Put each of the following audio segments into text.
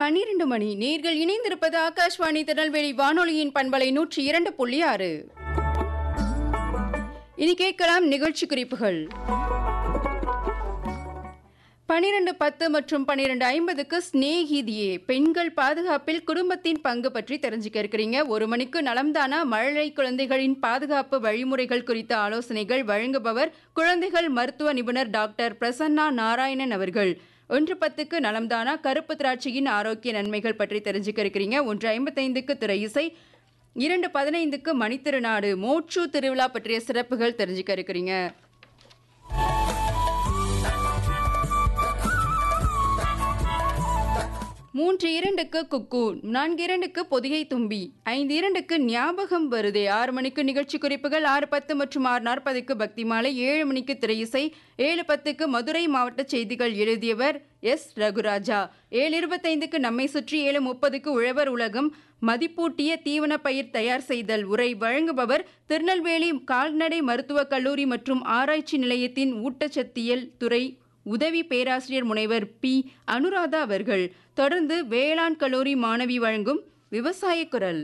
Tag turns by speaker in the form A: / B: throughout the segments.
A: பன்னிரண்டு மணி நேர்கள் இணைந்திருப்பது ஆகாஷ்வாணி திருநெல்வேலி வானொலியின் பண்பலை நூற்றி இரண்டு புள்ளி ஆறு இனி கேட்கலாம் நிகழ்ச்சி குறிப்புகள் பனிரெண்டு பத்து மற்றும் பனிரெண்டு ஐம்பதுக்கு ஸ்நேகிதியே பெண்கள் பாதுகாப்பில் குடும்பத்தின் பங்கு பற்றி தெரிஞ்சுக்க இருக்கிறீங்க ஒரு மணிக்கு நலம்தானா மழலை குழந்தைகளின் பாதுகாப்பு வழிமுறைகள் குறித்த ஆலோசனைகள் வழங்குபவர் குழந்தைகள் மருத்துவ நிபுணர் டாக்டர் பிரசன்னா நாராயணன் அவர்கள் ஒன்று பத்துக்கு நலம்தானா கருப்பு திராட்சையின் ஆரோக்கிய நன்மைகள் பற்றி தெரிஞ்சுக்க இருக்கிறீங்க ஒன்று ஐம்பத்தைந்துக்கு திரை இசை இரண்டு பதினைந்துக்கு மணித்திருநாடு மோட்சு திருவிழா பற்றிய சிறப்புகள் தெரிஞ்சுக்க இருக்கிறீங்க மூன்று இரண்டுக்கு குக்கு நான்கு இரண்டுக்கு பொதிகை தும்பி ஐந்து இரண்டுக்கு ஞாபகம் வருதே ஆறு மணிக்கு நிகழ்ச்சி குறிப்புகள் ஆறு பத்து மற்றும் ஆறு நாற்பதுக்கு பக்தி மாலை ஏழு மணிக்கு திரையிசை ஏழு பத்துக்கு மதுரை மாவட்ட செய்திகள் எழுதியவர் எஸ் ரகுராஜா ஏழு இருபத்தைந்துக்கு நம்மை சுற்றி ஏழு முப்பதுக்கு உழவர் உலகம் மதிப்பூட்டிய தீவன பயிர் தயார் செய்தல் உரை வழங்குபவர் திருநெல்வேலி கால்நடை மருத்துவக் கல்லூரி மற்றும் ஆராய்ச்சி நிலையத்தின் ஊட்டச்சத்தியல் துறை உதவி பேராசிரியர் முனைவர் பி அனுராதா அவர்கள் தொடர்ந்து வேளாண் கல்லூரி மாணவி வழங்கும் விவசாய குரல்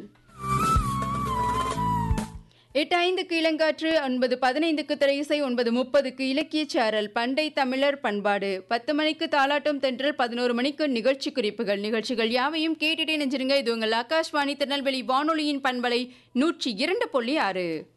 A: எட்டு ஐந்துக்கு இளங்காற்று ஒன்பது பதினைந்துக்கு திரையிசை ஒன்பது முப்பதுக்கு இலக்கிய சாரல் பண்டை தமிழர் பண்பாடு பத்து மணிக்கு தாலாட்டம் தென்றல் பதினோரு மணிக்கு நிகழ்ச்சி குறிப்புகள் நிகழ்ச்சிகள் யாவையும் கேட்டுட்டே நெஞ்சிருங்க இது உங்கள் ஆகாஷ்வாணி திருநெல்வேலி வானொலியின் பண்பலை நூற்றி இரண்டு புள்ளி ஆறு